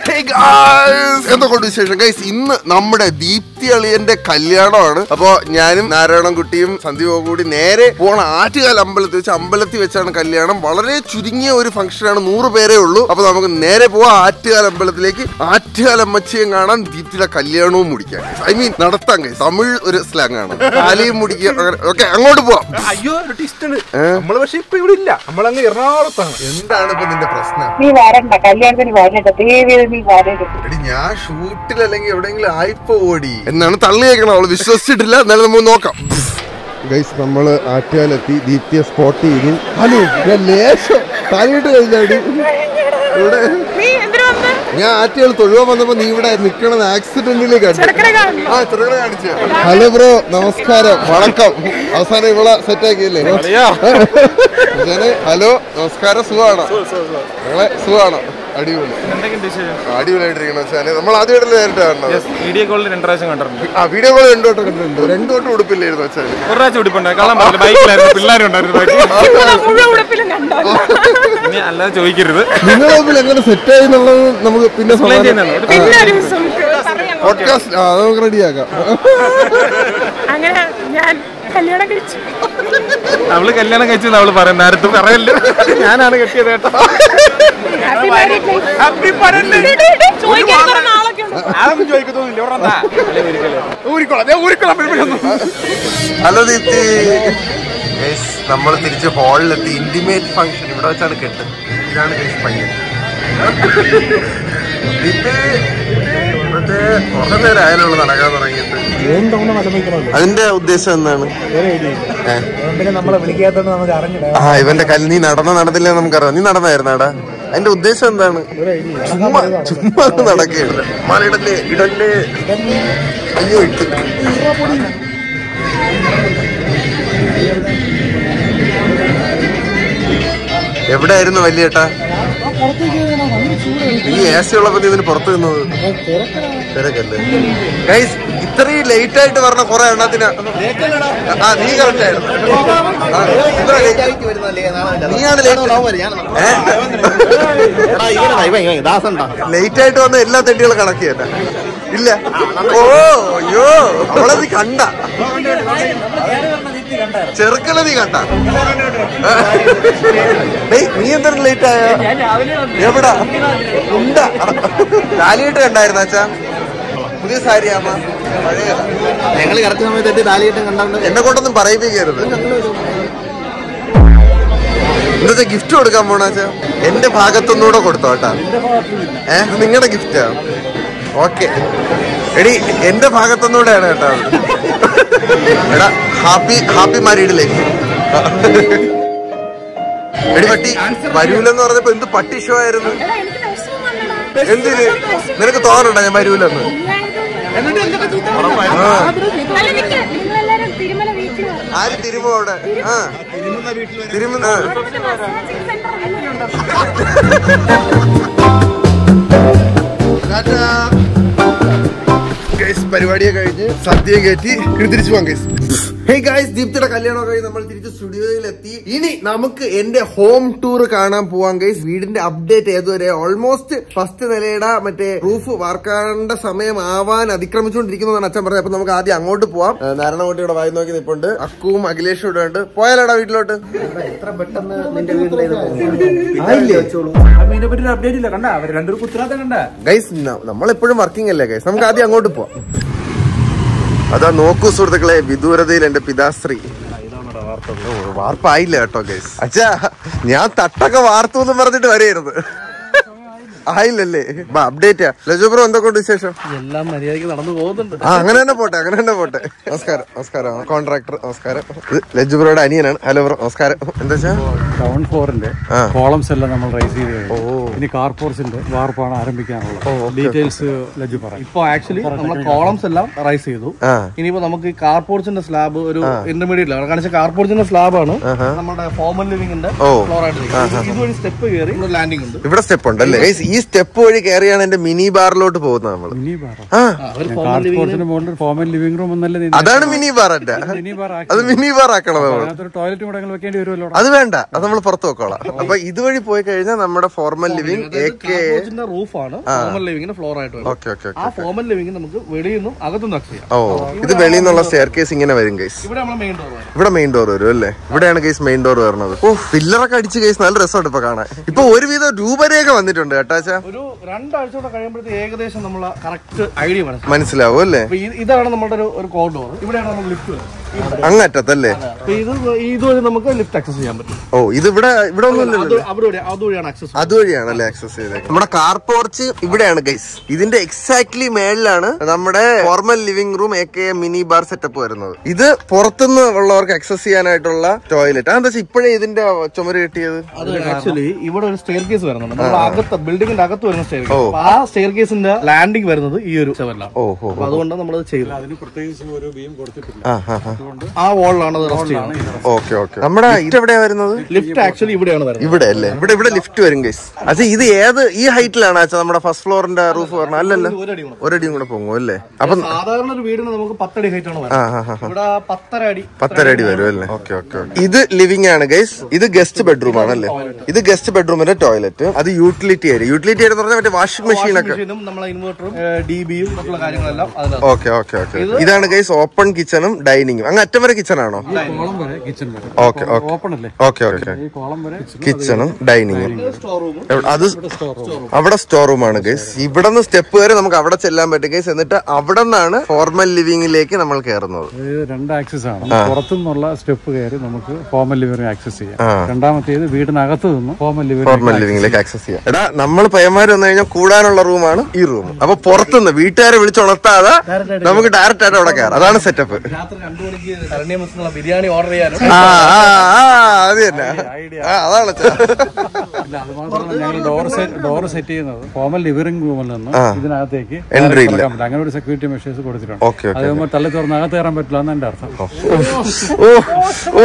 Hey guys! എന്തൊക്കെയുണ്ട് വിശേഷം guys ഇന്ന് നമ്മുടെ ദീപ്തി അളിയന്റെ കല്യാണമാണ് അപ്പോ ഞാനും നാരായണൻകുട്ടിയും സന്ദീപവും കൂടി നേരെ പോണ ആറ്റുകാൽ അമ്പലത്തിൽ വെച്ച് അമ്പലത്തിൽ വെച്ചാണ് കല്യാണം വളരെ ചുരുങ്ങിയ ഒരു ഫംഗ്ഷനാണ് നൂറ് പേരേ ഉള്ളൂ അപ്പൊ നമുക്ക് നേരെ പോവാം ആറ്റുകാൽ അമ്പലത്തിലേക്ക് ആറ്റുകാൽ അമ്മച്ചിയും കാണാൻ ദീപ്തിയുടെ കല്യാണവും മുടിക്കാൻ ഐ മീൻ നടത്താൻ ഗൈസ് തമിഴ് ഒരു സ്ലാങ് ആണ് താലിയും മുടിക്കുക ഓക്കെ അങ്ങോട്ട് പോവാം അയ്യോ ഒരു twist ഉണ്ട് നമ്മള് പക്ഷെ ഇപ്പൊ ഇവിടെ ഇല്ല നമ്മളങ്ങ് എറണാകുളത്താണ് എന്താണ് ഇപ്പൊ നിന്റെ പ്രശ്നം നീ വരണ്ട കല്യാണത്തിന് വരണ്ട ദേവിയത് നീ വരരുത് എടി ഞാൻ ഷൂട്ടിൽ അല്ലെങ്കിൽ എവിടെയെങ്കിലും ആയിപ്പോ ഓടി എന്നാണ് തള്ളി കേൾക്കണം അവള് വിശ്വസിച്ചിട്ടില്ല എന്നാലും നമുക്ക് നോക്കാം ഗൈസ് നമ്മള് ആറ്റുകാലെത്തി ദീപ്തിയെ സ്പോട്ട് ചെയ്തു ഹലോ ഞാൻ ലേശം താലിയിട്ട് കഴിഞ്ഞാടി ഇവിടെ ഞാൻ ആറ്റുകാൽ തൊഴുവാൻ വന്നപ്പോ നീ ഇവിടെ നിക്കണത് ആക്സിഡന്റിൽ കണ്ടു ആ ചെറുക്കനെ കാണിച്ച ഹലോ ബ്രോ നമസ്കാരം വണക്കം അവസാനം ഇവിടെ സെറ്റ് ആക്കിയല്ലേ ഞാന് ഹലോ നമസ്കാരം സുഖാണോ ഞങ്ങളെ സുഖാണോ അടിപൊളി അടിപൊളിയായിട്ടിരിക്കണം വെച്ചാല് നമ്മൾ ആദ്യമായിട്ടല്ലേ നേരിട്ട് കാണുന്നത് വീഡിയോ കോളിൽ രണ്ട് പ്രാവശ്യം കണ്ടിട്ടുണ്ട് ആ വീഡിയോ കോൾ രണ്ടു വട്ടം കണ്ടിട്ടുണ്ട് രണ്ടു വട്ടം ഉടുപ്പില്ലായിരുന്നു വെച്ചാല് ഒരു പ്രാവശ്യം ഉടിപ്പുണ്ട് കള്ളം പറഞ്ഞില്ല ബൈക്കിലായിരുന്നു പിള്ളേരും ഉണ്ടായിരുന്നു ബാക്കി ഇനി അല്ലാതെ ചോദിക്കരുത് നിങ്ങളെ തമ്മിൽ എങ്ങനെ സെറ്റ് ആയി എന്നുള്ളത് നമുക്ക് പിന്നെ Explain ചെയ്യുന്നതാണ്. പോഡ്കാസ്റ്റ് ആ അത് നമുക്ക് റെഡിയാക്കാം അങ്ങനെ ഞാൻ കല്യാണം കഴിച്ചു അവള് കല്യാണം കഴിച്ചു അവള് പറയും നേരത്തെ പറയല്ലോ ഞാനാണ് കെട്ടിയത് കേട്ടോ ചോദിക്കാൻ കുറെ നാളൊക്കെ ഉണ്ട് അതൊന്നും ചോദിക്കത്തൊന്നുമില്ല ഇവിടെ ഊരിക്കോളാം ഞാൻ ഊരിക്കോളാം പിള്ളേരൊന്നും ഹലോ ദീപ്തി നമ്മൾ തിരിച്ച് ഹാളിലെത്തി ഇന്റിമേറ്റ് ഫംഗ്ഷൻ ഇവിടെ വെച്ചാണ് കെട്ട് ഇതാണ് ഗൈസ് പയ്യൻ ദീപ്തി മറ്റേ കുറെ നേരം ആയാലുള്ള നടക്കാൻ തുടങ്ങിയിട്ട് അതിന്റെ ഉദ്ദേശം എന്താണ് ഏ? പിന്നെ നമ്മളെ വിളിക്കാത്തോണ്ട് നമുക്ക് അറിഞ്ഞില്ല ആ ഇവന്റെ കല്ല് നീ നടന്ന നടന്നില്ല നമുക്കറിയാം നീ നടന്നായിരുന്നാടാ അതിന്റെ ഉദ്ദേശം എന്താണ് ചുമ്മാ ചുമ്മാ നടക്കുകയാണ് മാല ഇടല്ലേ ഇടല്ലേ അയ്യോ ഇട്ട് എവിടെയായിരുന്നു വലിയേട്ടാ ഈ എ സി ഉള്ളപ്പോ നീ ഇതിന് പുറത്ത് നിന്നത് തിരക്കല്ലേ ഗൈസ് ഇത്രയും ലേറ്റ് ആയിട്ട് പറഞ്ഞ കുറെ എണ്ണത്തിന് ആ നീ കറക്റ്റ് ആയിരുന്നു ആ, ഇത്ര late ആയി. നീയാണ് ലേറ്റ് ആയിട്ട് വന്ന എല്ലാ തെണ്ടികളും കണക്കിയല്ല ഇല്ല ഓ അയ്യോ അവളെ നീ കണ്ട ചെറുക്കല നീ കണ്ട ഡേയ്, നീ എന്താണ് ലേറ്റ് ആയ എവിടാ ഉണ്ടാ താലിയിട്ട് കണ്ടായിരുന്ന അച്ഛാ പുതിയ സാരിയാമ്മ പഴയതാ ഞങ്ങൾ കറക്റ്റ് സമയത്ത് താലിയിട്ട് കണ്ടോണ്ട് എന്നെ കൊണ്ടൊന്നും പറയിപ്പിക്കരുത് ഇന്നത്തെ ഗിഫ്റ്റ് കൊടുക്കാൻ പോണാച്ച എന്റെ ഭാഗത്തൊന്നുകൂടെ കൊടുത്തോ കേട്ടാ ഏ നിങ്ങളുടെ ഗിഫ്റ്റാ ഓക്കെ എടി എന്റെ ഭാഗത്തൊന്നുകൂടെയാണ് കേട്ടോ എടാ ഹാപ്പി ഹാപ്പി മാരീഡ് ലൈഫ് എടി പട്ടി വരൂലെന്ന് പറഞ്ഞപ്പോ എന്ത് പട്ടി ഷോ ആയിരുന്നു എടാ, എനിക്ക് വിഷമം വന്നെടാ. എന്തിന് നിനക്ക് തോന്നണ്ട ഞാൻ വരൂലെന്ന് ആ അല്ല, നിക്ക്. നിങ്ങളെല്ലാരും തിരുമല വീട്ടിൽ വരണം. ആര് തിരുമോ അവിടെ ആ തിരുമുന്ന ആ. അവിടുത്തെ മസാജിങ് സെന്റർ വല്ലതും ഉണ്ടോ? ഗൈസ് പരിപാടിയെ കഴിഞ്ഞ് സദ്യയും കയറ്റി ഇനി തിരിച്ചു പോകാം ഗൈസ് ഹേ ഗൈസ് ദീപ്തിയുടെ കല്യാണം കഴിഞ്ഞ് നമ്മൾ തിരിച്ച് സ്റ്റുഡിയോയിൽ എത്തി ഇനി നമുക്ക് എന്റെ ഹോം ടൂർ കാണാൻ പോവാം ഗൈസ് വീടിന്റെ അപ്ഡേറ്റ് ഏതുവരെ ഓൾമോസ്റ്റ് ഫസ്റ്റ് നിലയുടെ മറ്റേ റൂഫ് വാർക്കാണ്ട സമയം ആവാൻ അതിക്രമിച്ചുകൊണ്ടിരിക്കുന്നതാണ് അച്ഛൻ പറഞ്ഞത് അപ്പൊ നമുക്ക് ആദ്യം അങ്ങോട്ട് പോവാം ഏഹ് നാരായണകുട്ടി ഇവിടെ വായി നോക്കി നിപ്പുണ്ട് അക്കുവും അഖിലേഷും ഇവിടെ ഉണ്ട് പോയാലോടാ വീട്ടിലോട്ട് ഇതിനെ പറ്റി ഒരു അപ്ഡേറ്റ് ഇല്ല കണ്ട അവർ രണ്ടൊരു കുത്തരാത്ത കണ്ട ഗൈസ് നമ്മളെപ്പോഴും വർക്കിംഗ് അല്ലേ ഗൈസ് നമുക്ക് ആദ്യം അങ്ങോട്ട് പോവാം അതാ നോക്കൂ സുഹൃത്തുക്കളെ വിദൂരതയിൽ എന്റെ പിതാശ്രീ ഓ, വാർപ്പായില്ല കേട്ടോ ഗൈസ് അച്ഛാ ഞാൻ തട്ടൊക്കെ വാർത്തു എന്ന് പറഞ്ഞിട്ട് വരെയായിരുന്നു ആയില്ലല്ലേ അപ്ഡേറ്റ് ലജു ബ്രോ എന്തൊക്കെയുണ്ട് വിശേഷം എല്ലാം മര്യാദയ്ക്ക് നടന്നു പോകുന്നുണ്ട് ആ അങ്ങനെ തന്നെ പോട്ടെ അങ്ങനെ തന്നെ പോട്ടെ നമസ്കാരം നമസ്കാരം കോൺട്രാക്ടർ നമസ്കാരം ഇത് ലജു ബ്രോയുടെ അനിയനാണ് ഹലോ ബ്രോ നമസ്കാരം എന്താ വെച്ചാ ടൗൺ ഫ്ലോറിന്റെ ആ. കോളംസ് എല്ലാം നമ്മൾ റൈസ് ചെയ്ത് കഴിഞ്ഞു ഇനി കാർപോർട്സിന്റെ വാർപ്പാണ് ആരംഭിക്കാനുള്ളത് ഡീറ്റെയിൽസ് ലജു പറയാം ഇപ്പൊ ആക്ച്വലി നമ്മൾ കോളംസ് എല്ലാം റൈസ് ചെയ്തു ആ ഇനിയിപ്പോ നമുക്ക് കാർപോർട്സിന്റെ സ്ലാബ് ഒരു ഇന്റർമീഡിയറ്റ് ലെവൽ കാരണം കാർപോർട്സിന്റെ സ്ലാബ് ആണ് നമ്മുടെ ഫോമൽ ലിവിംഗിന്റെ ഓ. ഫ്ലോർ ആയിട്ട് നിൽക്കുന്നത്. ഇതുവഴി സ്റ്റെപ്പ് കയറി ലാൻഡിംഗ് ഉണ്ട് ഇവിടെ സ്റ്റെപ്പ് ഉണ്ടല്ലേ ഗൈസ് ഈ സ്റ്റെപ്പ് വഴി കയറിയാണ് എന്റെ മിനി ബാറിലോട്ട് പോകുന്നത് നമ്മള് മിനി ബാർ ആ കാർപോർട്സിന്റെ മുകളിൽ ഫോമൽ ലിവിംഗ് റൂം എന്നല്ലേ നീ- അതാണ് മിനി ബാർ എന്റെ മിനി ബാർ ആക്കി അത് മിനി ബാർ ആക്കണം നമ്മൾ അതിനകത്തൊരു ടോയ്ലറ്റ് കൂടെ ഞങ്ങൾ വെക്കേണ്ടി വരുമല്ലോ അത് വേണ്ട അത് നമ്മൾ പുറത്ത് വെക്കോളാം അപ്പൊ ഇതുവഴി പോയി കഴിഞ്ഞാൽ നമ്മുടെ formal living living A K റൂഫാണ് ഫോമൽ ലിവിങ്ങിന്റെ ഫ്ലോർ ആയിട്ട് വരുന്നത്. ഓക്കെ ഓക്കെ ആ ഫോമൽ ലിവിംഗ് നമുക്ക് വെളിയിൽ നിന്നും അകത്തുനിന്നും ആക്സസ് ചെയ്യാം ഓ ഇത് വെളിയിൽ നിന്നുള്ള സ്റ്റെയർ കേസ് ഇങ്ങനെ വരും ഗൈസ് ഇവിടെ നമ്മൾ മെയിൻ ഡോർ വരും ഇവിടെ മെയിൻ ഡോർ വരും അല്ലേ ഇവിടെയാണ് ഗൈസ് മെയിൻ ഡോർ വരുന്നത് ഓ പില്ലറൊക്കെ അടിച്ച് ഗൈസ് നല്ല രസമുണ്ട് ഇപ്പൊ കാണാൻ ഇപ്പൊ ഒരുവിധം രൂപരേഖ വന്നിട്ടുണ്ട് കേട്ടാച്ചാ ഒരു രണ്ടാഴ്ച കൂടെ കഴിയുമ്പോഴത്തേക്ക് ഏകദേശം നമ്മൾ കറക്റ്റ് ഐഡിയ മനസ്സിലാവും മനസ്സിലാവും അല്ലേ അപ്പൊ ഈ- ഇതാണ് നമ്മുടെ ഒരു ഒരു കോർ ഡോർ ഇവിടെയാണ് നമ്മൾ ലിഫ്റ്റ് വരുന്നത് അങ്ങറ്റത്തല്ലേ അപ്പൊ ഇത് ഇതുവഴി നമുക്ക് ലിഫ്റ്റ് ആക്സസ് ചെയ്യാൻ പറ്റും ഓ ഇത് ഇവിടെ ഇവിടെ ഒന്നും അത് ഇല്ലല്ലോ അവിടെ അതുവഴിയാണ് ആക്സസ് അതുവഴിയാണല്ലേ ആക്സസ് ചെയ്തത് നമ്മുടെ കാർ പോർച്ച് ഇവിടെയാണ് ഗൈസ് ഇതിന്റെ എക്സാക്ട്ലി മേളിലാണ് നമ്മുടെ formal living room A K mini bar setup വരുന്നത് ഇത് പുറത്തുനിന്ന് ഉള്ളവർക്ക് ആക്സസ് ചെയ്യാനായിട്ടുള്ള ടോയ്ലറ്റ് അതെന്താ വെച്ചാൽ ഇപ്പോഴേ ഇതിന്റെ ചുമര് കെട്ടിയത് അത് ആക്ച്വലി ഇവിടെ ഒരു സ്റ്റെയർ കേസ് വരുന്നുണ്ട് നമ്മുടെ അകത്ത് ബിൽഡിംഗിന്റെ അകത്ത് വരുന്ന സ്റ്റെയർ കേസ് ആ സ്റ്റെയർ കേസിന്റെ ലാൻഡിംഗ് വരുന്നത് ഈ ഒരു സെവനിലാണ് ഓ ഹോ അപ്പൊ അതുകൊണ്ട് നമ്മളത് ചെയ്തു അതിന് പ്രത്യേകിച്ച് ഒരു ബീം കൊടുത്തിട്ടില്ല ആ ഹാ ഹാ ആ വോളിലാണ് അത് റെസ്റ്റ് ചെയ്യുന്നത് ഓക്കെ ഓക്കെ നമ്മുടെ ഇത് എവിടെയാ വരുന്നത് ലിഫ്റ്റ് ആക്ച്വലി ഇവിടെയാണ് വരുന്നത് ഇവിടെ അല്ലേ ഇവിടെ ഇവിടെ ലിഫ്റ്റ് വരും ഗൈസ് അച്ഛാ ഇത് ഏത് ഈ ഹൈറ്റിലാണ് അച്ഛാ നമ്മുടെ ഫസ്റ്റ് ഫ്ലോറിന്റെ റൂഫ് പറഞ്ഞത് അല്ലല്ലോ ഒരടി കൂടെ ഒരടിയും കൂടെ പൊങ്ങും അല്ലേ അപ്പൊ സാധാരണ ഒരു വീടിന് നമുക്ക് പത്തടി ഹൈറ്റ് ആണ് ആ വരുന്നത് ഹാ ഹാ ഇവിടെ പത്തര അടി പത്തര അടി വരും അല്ലേ ഓക്കെ ഓക്കെ ഇത് ലിവിംഗ് ആണ് ഗൈസ് ഇത് ഗസ്റ്റ് ബെഡ്റൂം ആണല്ലേ ഇത് ഗസ്റ്റ് ബെഡ്റൂമിന്റെ ടോയ്ലറ്റ് അത് യൂട്ടിലിറ്റി ഏരിയ യൂട്ടിലിറ്റി ഏരിയ എന്ന് പറഞ്ഞാൽ മറ്റേ വാഷിംഗ് മെഷീൻ ഒക്കെ മെഷീനും നമ്മളെ ഇൻവെർട്ടറും ഡി ബിയും മറ്റുള്ള കാര്യങ്ങളെല്ലാം അതിനകത്ത് ഓക്കെ ഓക്കെ ഓക്കെ ഇതാണ് ഗൈസ് ഓപ്പൺ കിച്ചണും ഡൈനിങ്ങും അങ്ങ് അറ്റം വരെ കിച്ചൺ ആണോ കോളം വരെ കിച്ചൺ വരെ ഓക്കെ ഓക്കെ ഓപ്പൺ അല്ലേ ഓക്കെ ഓക്കെ ഈ കോളം വരെ കിച്ചണും ഡൈനിങ്ങും സ്റ്റോർ റൂമും അത് അവിടെ സ്റ്റോർ റൂം ആണ് ഗൈസ് ഇവിടെ നിന്ന് സ്റ്റെപ്പ് വരെ നമുക്ക് അവിടെ ചെല്ലാൻ പറ്റും ഗൈസ് എന്നിട്ട് അവിടെ നിന്നാണ് ഫോർമൽ ലിവിംഗിലേക്ക് നമ്മൾ കയറുന്നത് ഇത് രണ്ട് ആക്സസ് ആണ് പുറത്തുനിന്നുള്ള സ്റ്റെപ്പ് കയറി നമുക്ക് ഫോമൽ ലിവറി ആക്സസ് ചെയ്യാം ആ. രണ്ടാമത്തേത് വീടിനകത്ത് നിന്ന് ഫോമൽ ലിവറി ഫോർമൽ ലിവിംഗിലേക്ക് ആക്സസ് ചെയ്യാം എടാ നമ്മൾ പയ്യന്മാര് വന്നു കഴിഞ്ഞാൽ കൂടാനുള്ള റൂമാണ് ഈ റൂം അപ്പൊ പുറത്തുനിന്ന് വീട്ടുകാരെ വിളിച്ചുണർത്താതെ നമുക്ക് ഡയറക്റ്റ് ആയിട്ട് അവിടെ കയറാം അതാണ് സെറ്റപ്പ് രാത്രി രണ്ടു മണിക്ക് കരണ്യ മെസ്സിനുള്ള ബിരിയാണി ഓർഡർ ചെയ്യാനും ആ ആ, ആ, അത് തന്നെ ആ, അതാണ് ചെ- ഇല്ല അത് മാത്രമല്ല ഞങ്ങൾ ഡോർ സെറ്റ് ഡോർ സെറ്റ് ചെയ്യുന്നത് ഫോമൽ ലിവറിംഗ് റൂമിൽ നിന്ന് ഇതിനകത്തേക്ക് Entry ഇല്ല. കടക്കാൻ പറ്റില്ല. അങ്ങനെ ഒരു സെക്യൂരിറ്റി മെഷേഴ്സ് കൊടുത്തിട്ടുണ്ട് ഓക്കെ ഓക്കെ അത് നമ്മൾ തള്ളി തുറന്ന് അകത്ത് കയറാൻ പറ്റില്ല എന്ന് എന്റെ അർത്ഥം ഓ ഓ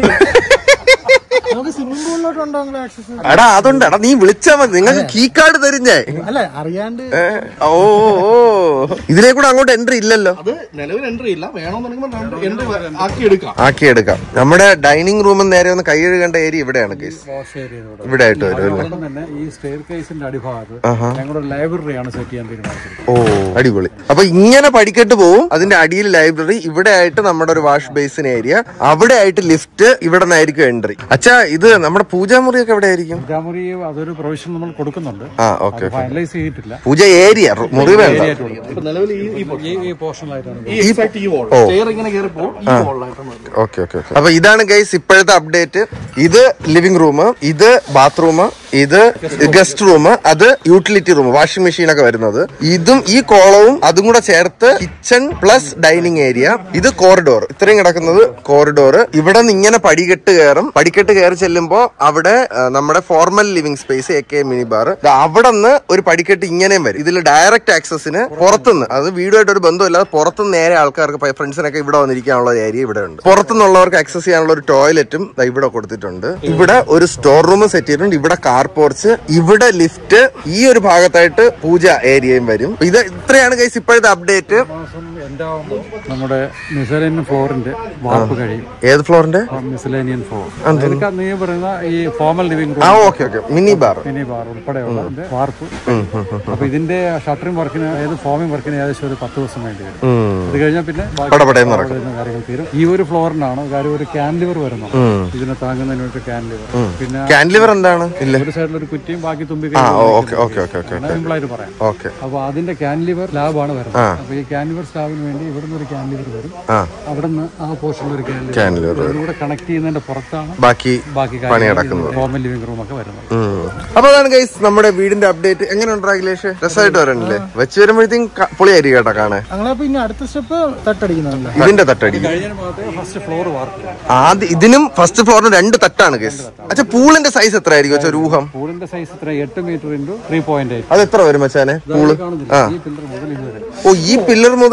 നമുക്ക് സ്വിമ്മിംഗ് പൂളിലോട്ടുണ്ടോ അങ്ങനെ ആക്സസ് എടാ അതുണ്ട് എടാ നീ വിളിച്ചാ മതി നിങ്ങൾക്ക് കീ കാർഡ് തരിഞ്ഞേ അല്ല അറിയാണ്ട് ഏ, ഓ ഓ ഇതിലേ കൂടെ അങ്ങോട്ട് എൻട്രി ഇല്ലല്ലോ അത് നിലവിൽ എൻട്രി ഇല്ല വേണമെന്നുണ്ടെങ്കിൽ എൻട്രി ആക്കി എടുക്കാം ആക്കിയെടുക്കാം നമ്മുടെ ഡൈനിങ് റൂമിൽ നേരെ ഒന്ന് കൈ കഴുകേണ്ട ഏരിയ ഇവിടെയാണ് കേസ് വാഷ് ഏരിയ ഇവിടെ ഇവിടെ ആയിട്ട് വരും അല്ലേ അതുകൊണ്ട് തന്നെ ഈ സ്റ്റെയർ കേസിന്റെ അടിഭാഗത്ത് ഞങ്ങളുടെ ലൈബ്രറിയാണ് സെറ്റ് ചെയ്യാൻ തീരുമാനിച്ചത് ഓ അടിപൊളി അപ്പൊ ഇങ്ങനെ പഠിക്കട്ട് പോവും അതിന്റെ അടിയിൽ ലൈബ്രറി ഇവിടെ ആയിട്ട് നമ്മുടെ ഒരു വാഷ് ബേസിൻ ഏരിയ അവിടെ ആയിട്ട് ലിഫ്റ്റ് ഇവിടെ നിന്നായിരിക്കും എൻട്രി അച്ഛാ ഇത് നമ്മുടെ പൂജാമുറിയൊക്കെ എവിടെ ആയിരിക്കും പൂജാമുറി അതൊരു പ്രൊവിഷൻ നമ്മൾ കൊടുക്കുന്നുണ്ട് ആ ഓക്കെ ഫൈനലൈസ് ചെയ്തിട്ടില്ല പൂജ ഏരിയ മുറി വേണ്ട ഇപ്പൊ നിലവിൽ ഈ ഈ portion. ഈ ഈ പോർഷനിലായിട്ടാണ് ഈ എക്സാക്ട് ഈ വോൾ ഓ. സ്റ്റെയർ ഇങ്ങനെ കയറി പോകും ഈ വോളിലായിട്ടാണ് വരുന്നത്. ഓക്കെ ഓക്കെ ഓക്കെ അപ്പൊ ഇതാണ് ഗൈസ് ഇപ്പോഴത്തെ അപ്ഡേറ്റ് ഇത് ലിവിംഗ് റൂം ഇത് ബാത്റൂം ഇത് ഗസ്റ്റ് റൂം അത് യൂട്ടിലിറ്റി റൂം വാഷിംഗ് മെഷീൻ ഒക്കെ വരുന്നത് ഇതും ഈ കോളവും അതും കൂടെ ചേർത്ത് കിച്ചൺ പ്ലസ് ഡൈനിങ് ഏരിയ ഇത് കോറിഡോർ ഇത്രയും കിടക്കുന്നത് കോറിഡോർ ഇവിടെ നിന്ന് ഇങ്ങനെ പടികെട്ട് കയറും പടിക്കെട്ട് കയറി ചെല്ലുമ്പോ അവിടെ ആ, നമ്മുടെ formal living space A K mini bar അവിടെ നിന്ന് ഒരു പടിക്കെട്ട് ഇങ്ങനെയും വരും ഇതിൽ ഡയറക്റ്റ് ആക്സസിന് പുറത്തുനിന്ന് അത് വീടുമായിട്ട് ഒരു ബന്ധമില്ലാതെ പുറത്തുനിന്ന് നേരെ ആൾക്കാർക്ക് ഫ്രണ്ട്സിനൊക്കെ ഇവിടെ വന്നിരിക്കാനുള്ള ഏരിയ ഇവിടെ ഉണ്ട് പുറത്തുനിന്നുള്ളവർക്ക് ആക്സസ് ചെയ്യാനുള്ള ഒരു ടോയ്ലറ്റും ദാ ഇവിടെ കൊടുത്തിട്ടുണ്ട് ഇവിടെ ഒരു സ്റ്റോർ റൂം സെറ്റ് ചെയ്തിട്ടുണ്ട് ഇവിടെ കാർ പോർച്ച് ഇവിടെ ലിഫ്റ്റ് ഈ ഒരു ഭാഗത്തായിട്ട് പൂജ ഏരിയയും വരും ഇത് ഇത്രയാണ് ഗൈസ് ഇപ്പോഴത്തെ അപ്ഡേറ്റ് മാസം എന്താവുമ്പോൾ നമ്മുടെ മിസലേനിയൻ ഫ്ലോറിന്റെ വാർപ്പ് കഴിയും ഏത് ഫ്ലോറിന്റെ മിസലേനിയൻ ഫ്ലോർ അതൊക്കെ നീ പറയുന്ന ഈ ഫോമൽ ലിവിംഗ് ആ room okay okay mini bar mini bar ഉൾപ്പെടെയുള്ള ഇതിന്റെ വാർപ്പ് അപ്പൊ ഇതിന്റെ ഷട്ടറിംഗ് വർക്കിന് ഏത് ഫോമിംഗ് വർക്കിന് ഏകദേശം ഒരു പത്ത് ദിവസം വേണ്ടി വരും അത് കഴിഞ്ഞാൽ പിന്നെ ബാക്കി പടപടയെന്ന് നടക്കും. അവിടെ ഇരുന്ന കാര്യങ്ങൾ തീരും ഈ ഒരു ഫ്ലോറിനാണ് കാര്യം ഒരു ക്യാൻലിവർ വരുന്നത് ഇതിനെ താങ്ങുന്നതിന് വേണ്ടി ക്യാൻലിവർ പിന്നെ കാൻലിവർ എന്താണ് ഇല്ല ഒരു സൈഡിൽ ഒരു കുറ്റിയും ബാക്കി തുമ്പി ആ okay okay okay okay simple ആയിട്ട് പറയാം ഓക്കെ അപ്പൊ അതിന്റെ ക്യാൻലിവർ സ്ലാബാണ് വരുന്നത് അപ്പൊ ഈ ക്യാൻലിവർ സ്ലാബിന് വേണ്ടി ഇവിടുന്ന് ഒരു ക്യാൻലിവർ വരും ആ അവിടുന്ന് ആ പോർഷനിൽ ഒരു Cantilever ക്യാൻലിവർ ഇതിലൂടെ കണക്ട് ചെയ്യുന്നതിന്റെ പുറത്താണ് ബാക്കി ബാക്കി പണി നടക്കുന്നത് കോമൻ ലിവിംഗ് റൂം ഒക്കെ വരുന്നത് അപ്പൊ അതാണ് ഗൈസ് നമ്മുടെ വീടിന്റെ അപ്ഡേറ്റ് എങ്ങനെയുണ്ട് അഖിലേഷ് രസമായിട്ട് വരണില്ലേ വെച്ച് വരുമ്പോഴത്തേക്കും ക- പൊളിയായിരിക്കും കേട്ടോ കാണാൻ അങ്ങനെ പിന്നെ അടുത്ത സ്റ്റെപ്പ് തട്ടടിക്കുന്നുണ്ട് ഇതിന്റെ തട്ടടി കഴിഞ്ഞ ഭാഗത്ത് ഫസ്റ്റ് ഫ്ലോർ വാർക്ക് ആദ്യം ഇതിനും ഫസ്റ്റ് ഫ്ലോറിന് രണ്ട് തട്ടാണ് ഗൈസ് അച്ഛാ പൂളിന്റെ സൈസ് എത്ര ആയിരിക്കും അച്ഛാ ഒരു ഊഹം പൂളിന്റെ സൈസ് ഇത്ര എട്ട് meter into three point eight അത് എത്ര വരും മച്ചാനെ പൂള് ആ ഈ പില്ലർ മുതൽ ഇതുവരെ ഓ ഈ പില്ലർ മുതൽ ഇതുവരെ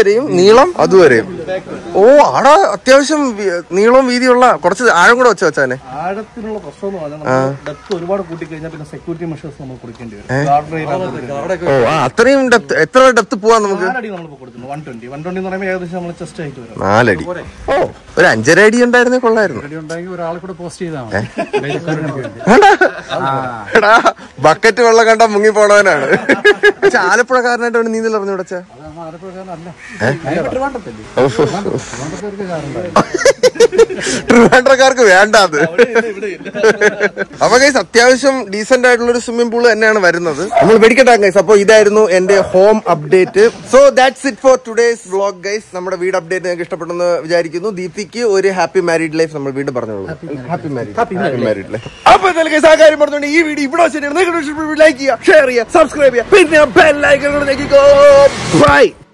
വരെയും നീളം അതുവരെയും ഓ ആടാ അത്യാവശ്യം വി- നീളവും വീതിയുള്ള കുറച്ച് ആഴം കൂടെ വെച്ച വെച്ചാനെ ആഴത്തിനുള്ള പ്രശ്നം എന്ന് പറഞ്ഞാൽ നമ്മൾ ഡെപ്ത് ഒരുപാട് കൂട്ടി കഴിഞ്ഞാൽ പിന്നെ സെക്യൂരിറ്റി മെഷേഴ്സ് നമ്മൾ കൊടുക്കേണ്ടി വരും ഗാർഡ് റെയിൽ ഓ ആ അത്രയും ഡെപ്ത് എത്ര ഡെപ്ത് പോവാൻ നമുക്ക് നാലടി നമ്മൾ കൊടുക്കുന്നു വൺ ട്വന്റി വൺ ട്വന്റി എന്ന് പറയുമ്പോൾ ഏകദേശം നമ്മൾ ചെസ്റ്റ് ആയിട്ട് വരും നാലടി ഓ ഒരു അഞ്ചര അടി ഉണ്ടായിരുന്നേ കൊള്ളായിരുന്നു റെഡി ഉണ്ടെങ്കിൽ ഒരാൾ കൂടെ പോസ്റ്റ് ചെയ്താൽ മതി വേണ്ടി വേണ്ട. എടാ ബക്കറ്റ് വെള്ളം കണ്ടാ മുങ്ങി പോണവനാണ് പക്ഷെ ആലപ്പുഴക്കാരനായിട്ട് അവന് നീന്തൽ അറിഞ്ഞു വിടച്ച അതാണ് ആലപ്പുഴക്കാരനല്ല ട്രിവാൻഡ്രക്കാർക്ക് വേണ്ട അത് അപ്പൊ ഗൈസ് അത്യാവശ്യം ഡീസെന്റ് ആയിട്ടുള്ള ഒരു സ്വിമ്മിംഗ് പൂൾ തന്നെയാണ് വരുന്നത് നമ്മൾ വെടിക്കട്ടെ ഗൈസ് അപ്പൊ ഇതായിരുന്നു എന്റെ home update so that's it for today's vlog guys നമ്മുടെ വീട് അപ്ഡേറ്റ് നിങ്ങൾക്ക് ഇഷ്ടപ്പെട്ടെന്ന് വിചാരിക്കുന്നു ദീപ്തിക്ക് ഒരു ഹാപ്പി മാരീഡ് ലൈഫ് നമ്മൾ വീണ്ടും പറഞ്ഞോളൂ happy married happy married life അപ്പൊ എന്തായാലും ഗൈസ് ആ കാര്യം പറഞ്ഞുകൊണ്ട് ഈ വീഡിയോ ഇവിടെ വെച്ചിട്ട് ലൈക്ക് ചെയ്യുക ഷെയർ ചെയ്യുക സബ്സ്ക്രൈബ് ചെയ്യുക പിന്നെ ബെൽ ഐക്കൺ കൂടെ ബൈ